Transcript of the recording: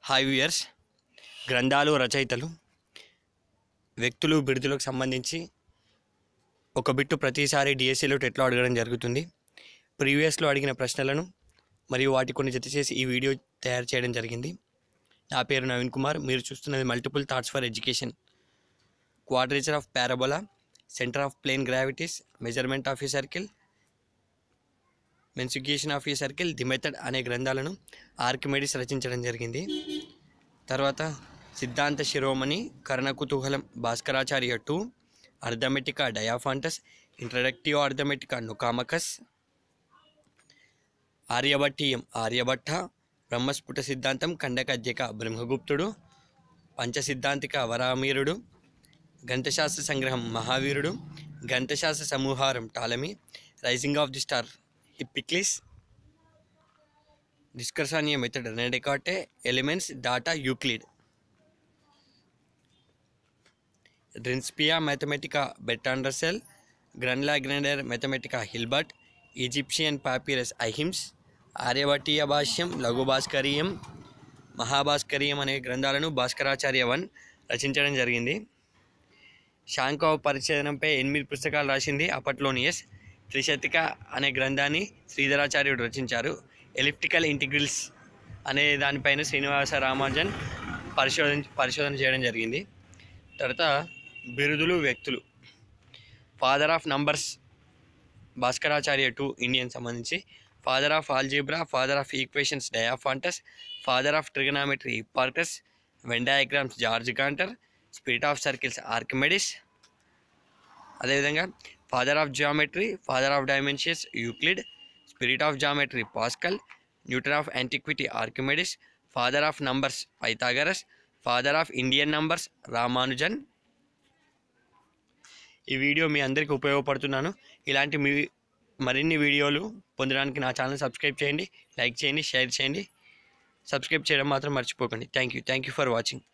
hi viewers గ్రంథాలు రచయితలు వ్యక్తులు బిరుదులకు సంబంధించి ఒక బిట్టు ప్రతిసారి డిఎస్సిలో టెట్లో అడగడం జరుగుతుంది ప్రీవియస్లో అడిగిన ప్రశ్నలను మరియు వాటి కొన్ని జత చేసి ఈ వీడియో తయారు చేయడం జరిగింది నా పేరు నవీన్ కుమార్ మీరు చూస్తున్నది multiple thoughts for education quadrature of parabola centre of plane gravities measurement of ఈ సర్కిల్ మెన్సిగేషన్ ఆఫ్ ఈ సర్కిల్ ది మెథడ్ అనే గ్రంథాలను ఆర్కిమెడిస్ రచించడం జరిగింది తర్వాత సిద్ధాంత శిరోమణి కర్ణ కుతూహలం Bhaskaracharya two Arithmetica Diophantus introductive Arithmetica Nicomachus ఆర్యభట్టీయం ఆర్యభట్ట బ్రహ్మస్ఫుట సిద్ధాంతం కండకద్యక బ్రహ్మగుప్తుడు పంచసిద్ధాంతిక వరామీరుడు గంతశాస్త్ర సంగ్రహం మహావీరుడు గంతశాస్త్ర సమూహారం Ptolemy rising of the star Hypsicles discourse on the method Rene Descartes elements data Euclid Principia Mathematica Bertrand Russell Grundlagen der Mathematica Hilbert Egyptian papyrus Ahmes Aryabhatiya భాష్యం లఘు భాస్కరీయం మహాభాస్కరీయం అనే గ్రంథాలను భాస్కరాచార్య వన్ రచించడం జరిగింది శాంకవ పరిచ్ఛేదనంపై ఎనిమిది పుస్తకాలు రాసింది అప్పట్లోని ఎస్ త్రిశతిక అనే గ్రంథాన్ని శ్రీధరాచార్యుడు రచించారు ఎలిప్టికల్ ఇంటిగ్రిల్స్ అనే దానిపైన శ్రీనివాస రామానుజన్ పరిశోధన పరిశోధన చేయడం జరిగింది తర్వాత బిరుదులు వ్యక్తులు father of numbers Bhaskaracharya two Indian సంబంధించి father of algebra father of equations Diophantus father of trigonometry Hipparchus Venn diagrams George Cantor spirit of circles Archimedes అదేవిధంగా father of geometry father of dimensions Euclid spirit of geometry Pascal Newton of antiquity Archimedes father of numbers Pythagoras father of Indian numbers Ramanujan ఈ video మీ అందరికీ ఉపయోగపడుతున్నాను ఇలాంటి మీ మరిన్ని వీడియోలు పొందడానికి నా channel subscribe చేయండి like చేయండి షేర్ చేయండి సబ్స్క్రైబ్ చేయడం మాత్రం మర్చిపోకండి thank you thank you for watching